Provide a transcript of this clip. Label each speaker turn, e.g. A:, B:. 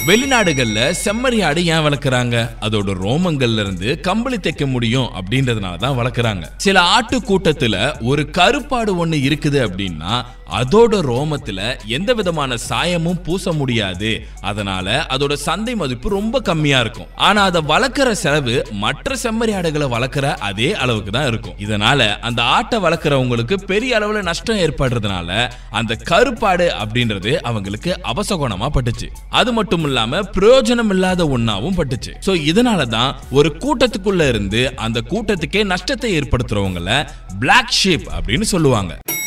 A: வெளிநாடுகள்ல செம்மறி ஆடு ஏன் வளர்க்குறாங்க அதோட ரோமங்கள்ல இருந்து கம்பளி தைக்க முடியும் அப்படின்றதுனால தான் வளர்க்குறாங்க சில ஆட்டு கூட்டத்துல ஒரு கருப்பாடு ஒண்ணு இருக்குது அப்படின்னா அதோட ரோமத்துல எந்த விதமான சாயமும் பூச முடியாது அதனால அதோட சந்தை மதிப்பு ரொம்ப கம்மியா இருக்கும் ஆனா அதை வளர்க்குற செலவு மற்ற செம்மறி ஆடுகளை வளர்க்குற அதே அளவுக்கு தான் இருக்கும் இதனால அந்த ஆட்டை வளர்க்குறவங்களுக்கு பெரிய அளவுல நஷ்டம் ஏற்படுறதுனால அந்த கருப்பாடு அப்படின்றது அவங்களுக்கு அபசகுணமா பட்டுச்சு அது மட்டும் இல்லாம பிரயோஜனம் இல்லாத ஒண்ணாவும் பட்டுச்சு சோ இதனால தான் ஒரு கூட்டத்துக்குள்ள இருந்து அந்த கூட்டத்துக்கே நஷ்டத்தை ஏற்படுத்துறவங்கள பிளாக் ஷீப் அப்படின்னு சொல்லுவாங்க